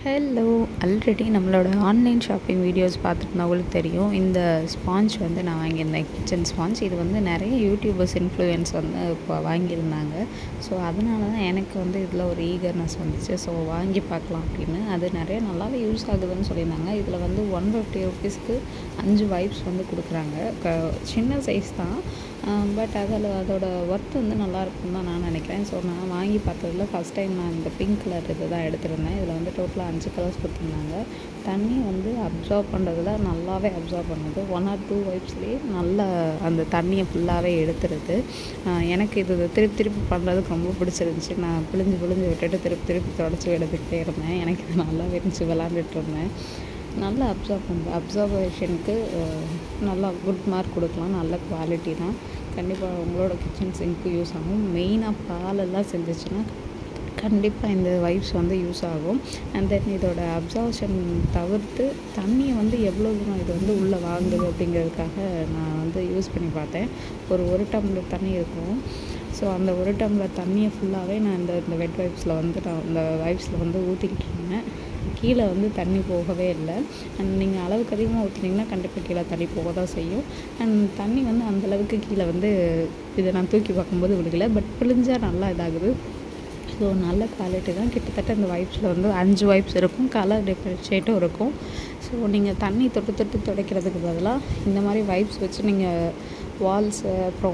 hello already நம்மளோட online shopping videos பார்த்துருந்தவங்களுக்கு தெரியும் இந்த ஸ்பாஞ்ச் வந்து நான் வாங்கியிருந்தேன் கிச்சன் ஸ்பாஞ்ச் இது வந்து நிறைய யூடியூபர்ஸ் இன்ஃப்ளூயன்ஸ் வந்து இப்போ வாங்கியிருந்தாங்க ஸோ அதனால தான் எனக்கு வந்து இதில் ஒரு ஈகர்னஸ் வந்துச்சு ஸோ வாங்கி பார்க்கலாம் அப்படின்னு அது நிறைய நல்லாவே யூஸ் ஆகுதுன்னு சொல்லியிருந்தாங்க இதில் வந்து ஒன் ஃபிஃப்டி ருபீஸ்க்கு அஞ்சு வைப்ஸ் வந்து கொடுக்குறாங்க க சின்ன சைஸ் தான் பட் அதில் அதோட ஒர்த் வந்து நல்லா இருக்கும்னு தான் நான் நினைக்கிறேன் ஸோ நான் வாங்கி பார்த்ததில் ஃபஸ்ட் டைம் நான் இந்த பிங்க் கலர் இது தான் எடுத்திருந்தேன் இதில் வந்து டோட்டலாக அஞ்சு கலர்ஸ் கொடுத்துருந்தாங்க தண்ணி வந்து அப்சார்ப் பண்ணுறதுல நல்லாவே அப்சார்ப் பண்ணுது ஒன் ஆர் டூ வைப்ஸ்லேயே நல்லா அந்த தண்ணியை ஃபுல்லாகவே எடுத்துருது எனக்கு இது திருப்பி திருப்பி பண்ணுறதுக்கு ரொம்ப பிடிச்சிருந்துச்சி நான் பிழிஞ்சு பிழிஞ்சு விட்டுட்டு திருப்பி திருப்பி தொடச்சி எடுத்துக்கிட்டே இருந்தேன் எனக்கு இது நல்லாவே இருந்துச்சு விளாண்டுட்டு இருந்தேன் நல்லா அப்சர்வ் பண்ணுறேன் அப்சர்வேஷனுக்கு நல்லா குட் மார்க் கொடுக்கலாம் நல்ல குவாலிட்டி தான் கண்டிப்பாக உங்களோட கிச்சன் சிங்க்கு யூஸ் ஆகும் மெயினாக பாலெல்லாம் செஞ்சிச்சுன்னா கண்டிப்பாக இந்த வைப்ஸ் வந்து யூஸ் ஆகும் அண்ட் தென் இதோட அப்சர்வேஷன் தவிர்த்து தண்ணியை வந்து எவ்வளோ தூரம் இது வந்து உள்ளே வாங்குது அப்படிங்கிறதுக்காக நான் வந்து யூஸ் பண்ணி பார்த்தேன் ஒரு ஒரு டம்ளர் தண்ணி இருக்கும் ஸோ அந்த ஒரு டம்ளர் தண்ணியை ஃபுல்லாகவே நான் இந்த இந்த வெட் வைப்ஸில் வந்து நான் இந்த வைப்ஸில் வந்து ஊற்றிக்கிட்டு இருந்தேன் கீழே வந்து தண்ணி போகவே இல்லை அண்ட் நீங்கள் அளவுக்கு அதிகமாக ஊற்றுனீங்கன்னா கண்டிப்பாக கீழே தண்ணி போக தான் செய்யும் அண்ட் தண்ணி வந்து அந்தளவுக்கு கீழே வந்து இதை நான் தூக்கி பார்க்கும்போது விழுகலை பட் பிழிஞ்சால் நல்லா இதாகுது ஸோ நல்ல குவாலிட்டி தான் கிட்டத்தட்ட இந்த வைப்ஸில் வந்து அஞ்சு வைப்ஸ் இருக்கும் கலர் டிஃப்ரென்ஷியேட்டும் இருக்கும் ஸோ நீங்கள் தண்ணி தொட்டு தொட்டு துடைக்கிறதுக்கு பதிலாக இந்த மாதிரி வைப்ஸ் வச்சு நீங்கள் வால்ஸு அப்புறம்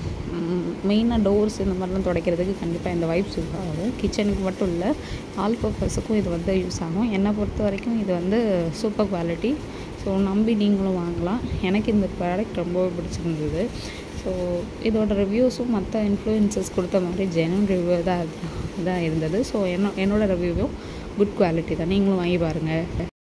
மெயினாக டோர்ஸ் இந்த மாதிரிலாம் துடைக்கிறதுக்கு கண்டிப்பாக இந்த வைப்ஸ் யூஸ் ஆகும் கிச்சனுக்கு மட்டும் இல்லை ஆல் பர்பஸுக்கும் இது வந்து யூஸ் ஆகும் என்னை பொறுத்த வரைக்கும் இது வந்து சூப்பர் குவாலிட்டி ஸோ நம்பி நீங்களும் வாங்கலாம் எனக்கு இந்த ப்ராடக்ட் ரொம்பவே பிடிச்சிருந்தது ஸோ இதோட ரிவ்யூஸும் மற்ற இன்ஃப்ளூயன்சஸ் கொடுத்த மாதிரி ஜெனுவன் ரிவ்யூ தான் தான் இருந்தது ஸோ என்ன என்னோடய ரிவ்யூவும் குட் குவாலிட்டி தான் நீங்களும் வாங்கி பாருங்கள்